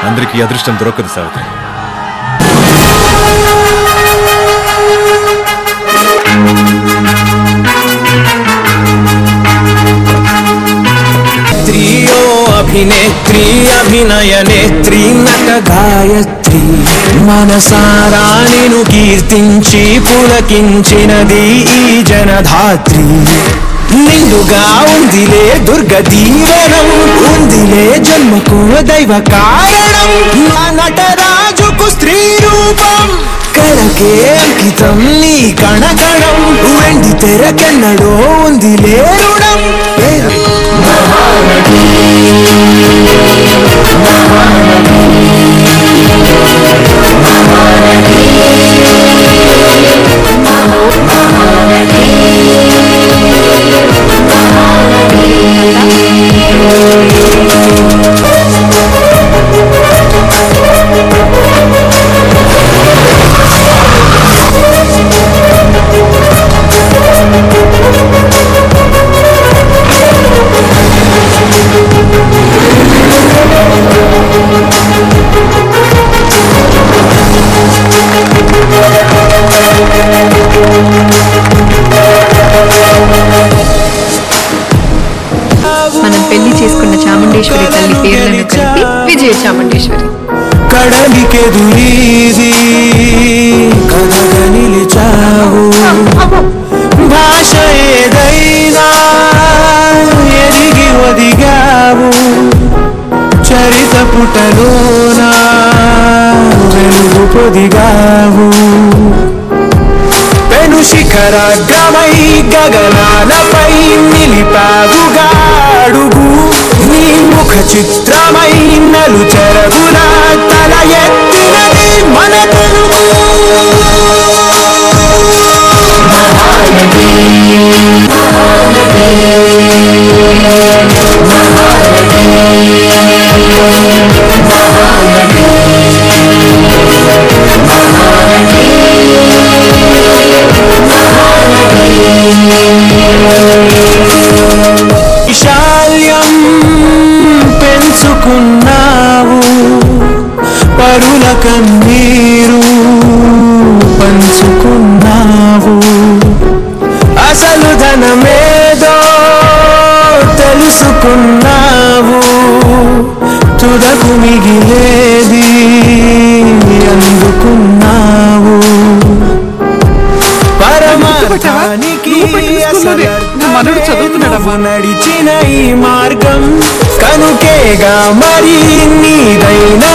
అందరికీ ఈ అదృష్టం దొరకదు సావిత్రి స్త్రీయో అభినేత్రి అభినయ నేత్రి నట గాయత్రి మనసారా నిను కీర్తించి పులకించినది ఈ జనధాత్రి నిండుగా ఉందిలే దుర్గ దీవెనం ఉందిలే జన్మకు దైవ కారణం నా నటరాజుకు స్త్రీ రూపం కళకే అంకితం నీ కణకణం వెండి తెరకెన్నడో ఉందిలే రుణం పేరు మనం పెళ్లి చేసుకున్న చాముండేశ్వరి తల్లి పేర్లను కలిపి విజయ చాముండేశ్వరి కడలికెదురీది కథగా నిలిచావు భాష ఏదైనా ఎదిగి ఒదిగావు చరిత పుటలోనా వెలుగు పొదిగావు పెను శిఖరాగ్రమై గగనాలపై నిలిపావుగా అడుగు నీ ముఖ చిత్రమై నలు చెరగుల తల ఎత్తినది మన తెలుగు విశాల్యం పెంచుకున్నావు పరుల కన్నీరు పంచుకున్నావు అసలు ధనమేదో తెలుసుకున్నావు తుదకు మిగిలేది అందుకున్నావు పరమార్థానికి మనడు చదువుతున్నాడమ్మా. నడిచిన ఈ మార్గం కనుకేగా మరి నీదైన